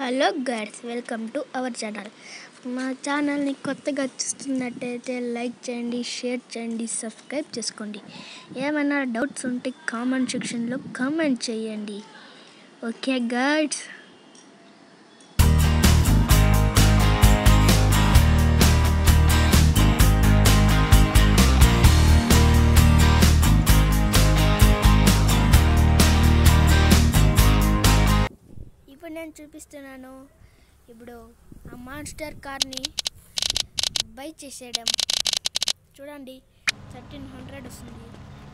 hello guys welcome to our channel మా ఛానల్ని కొత్తగా చూస్తున్నట్టయితే లైక్ చేయండి షేర్ చేయండి సబ్స్క్రైబ్ చేసుకోండి ఏమైనా డౌట్స్ ఉంటే కామెంట్ సెక్షన్లో కామెంట్ చేయండి ఓకే గైడ్స్ ఇప్పుడు నేను చూపిస్తున్నాను ఇప్పుడు ఆ మాన్స్టర్ కార్ని బై చేసేయడం చూడండి థర్టీన్ హండ్రెడ్ వస్తుంది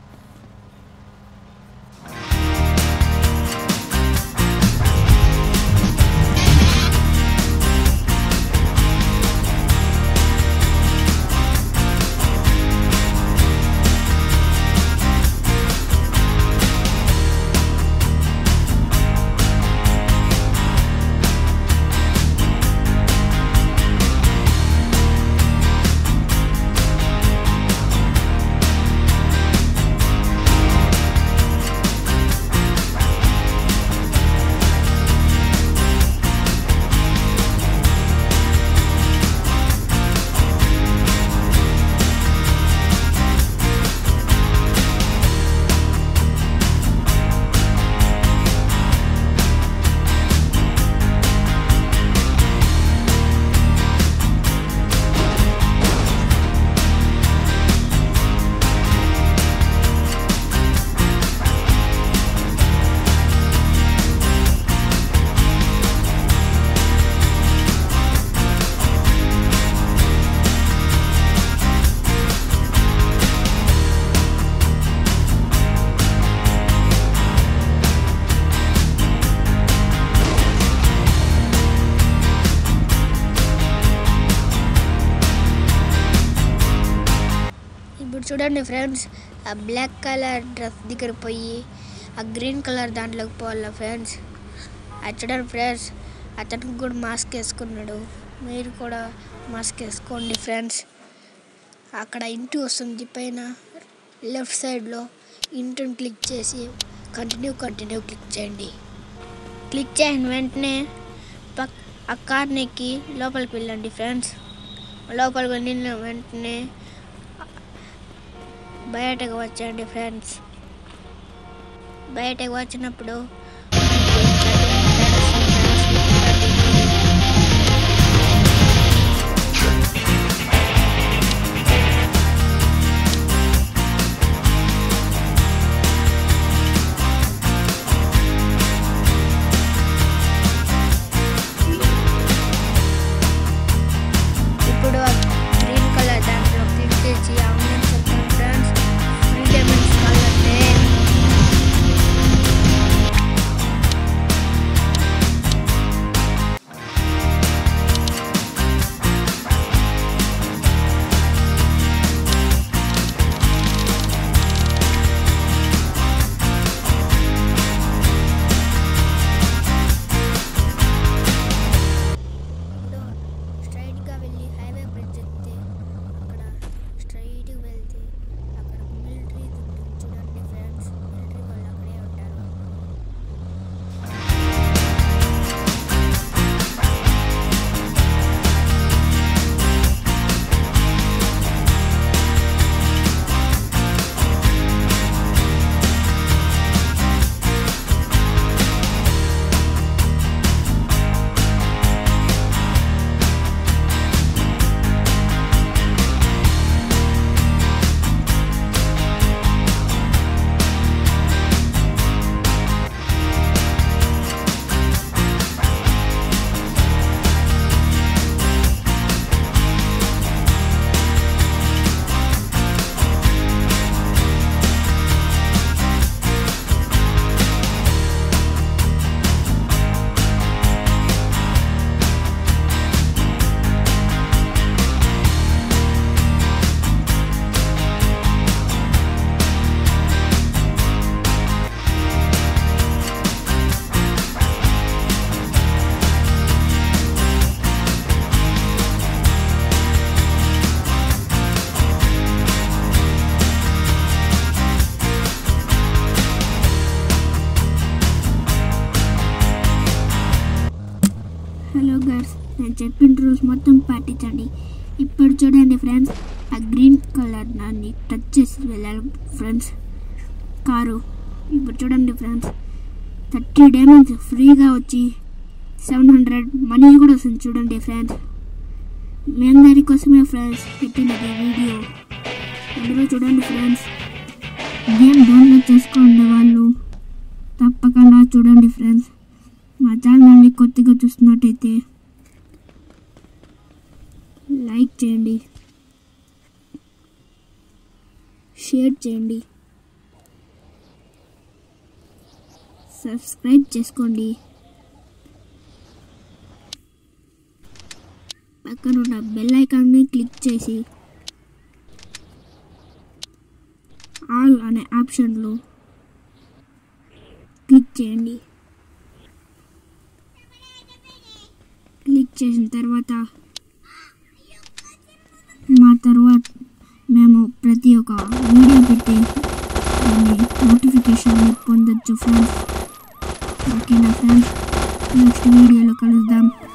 ఇప్పుడు చూడండి ఫ్రెండ్స్ ఆ బ్లాక్ కలర్ డ్రెస్ దగ్గర పోయి ఆ గ్రీన్ కలర్ దాంట్లోకి పోవాలా ఫ్రెండ్స్ అది చూడండి ఫ్రెండ్స్ అతనికి కూడా మాస్క్ వేసుకున్నాడు మీరు కూడా మాస్క్ వేసుకోండి ఫ్రెండ్స్ అక్కడ ఇంటి వస్తుంది పైన లెఫ్ట్ సైడ్లో ఇంటిని క్లిక్ చేసి కంటిన్యూ కంటిన్యూ క్లిక్ చేయండి క్లిక్ చేసిన వెంటనే పక్ ఆ కార్ని ఎక్కి లోపలికి వెళ్ళండి ఫ్రెండ్స్ లోపలికి వెళ్ళిన వెంటనే బయటకు వచ్చండి ఫ్రెండ్స్ బయటకు వచ్చినప్పుడు ఇప్పుడు గ్రీన్ కలర్ దాంట్లో క్లిక్ చేసి అవునని చెప్తాను ఫ్రెండ్స్ ఫ్రీ పేమెంట్స్ కావాలంటే హలో గర్ల్స్ నేను చెప్పిన రూల్స్ మొత్తం పాటించండి ఇప్పుడు చూడండి ఫ్రెండ్స్ ఆ గ్రీన్ కలర్ దాన్ని టచ్ చేసి వెళ్ళాలి ఫ్రెండ్స్ కారు ఇప్పుడు చూడండి ఫ్రెండ్స్ థర్టీ డైమండ్స్ ఫ్రీగా వచ్చి సెవెన్ హండ్రెడ్ మనీ కూడా వస్తుంది చూడండి ఫ్రెండ్స్ మీ అందరి కోసమే ఫ్రెండ్స్ పెట్టినది వీడియో అందరూ చూడండి ఫ్రెండ్స్ గేమ్ డౌన్లోడ్ చేసుకోండి వాళ్ళు తప్పకుండా చూడండి ఫ్రెండ్స్ మా ఛానల్ని కొత్తగా చూస్తున్నట్టయితే లైక్ చేయండి షేర్ చేయండి సబ్స్క్రైబ్ చేసుకోండి పక్కన ఉన్న బెల్ ఐకాన్ని క్లిక్ చేసి ఆల్ అనే ఆప్షన్లో క్లిక్ చేయండి క్లిక్ చేసిన తర్వాత మా తర్వాత మేము ప్రతి ఒక్క వీడియో పెట్టి దాన్ని నోటిఫికేషన్ పొందొచ్చు ఫ్రెండ్స్ ఓకేనా ఫ్రెండ్స్ నెక్స్ట్ వీడియోలో కలుద్దాం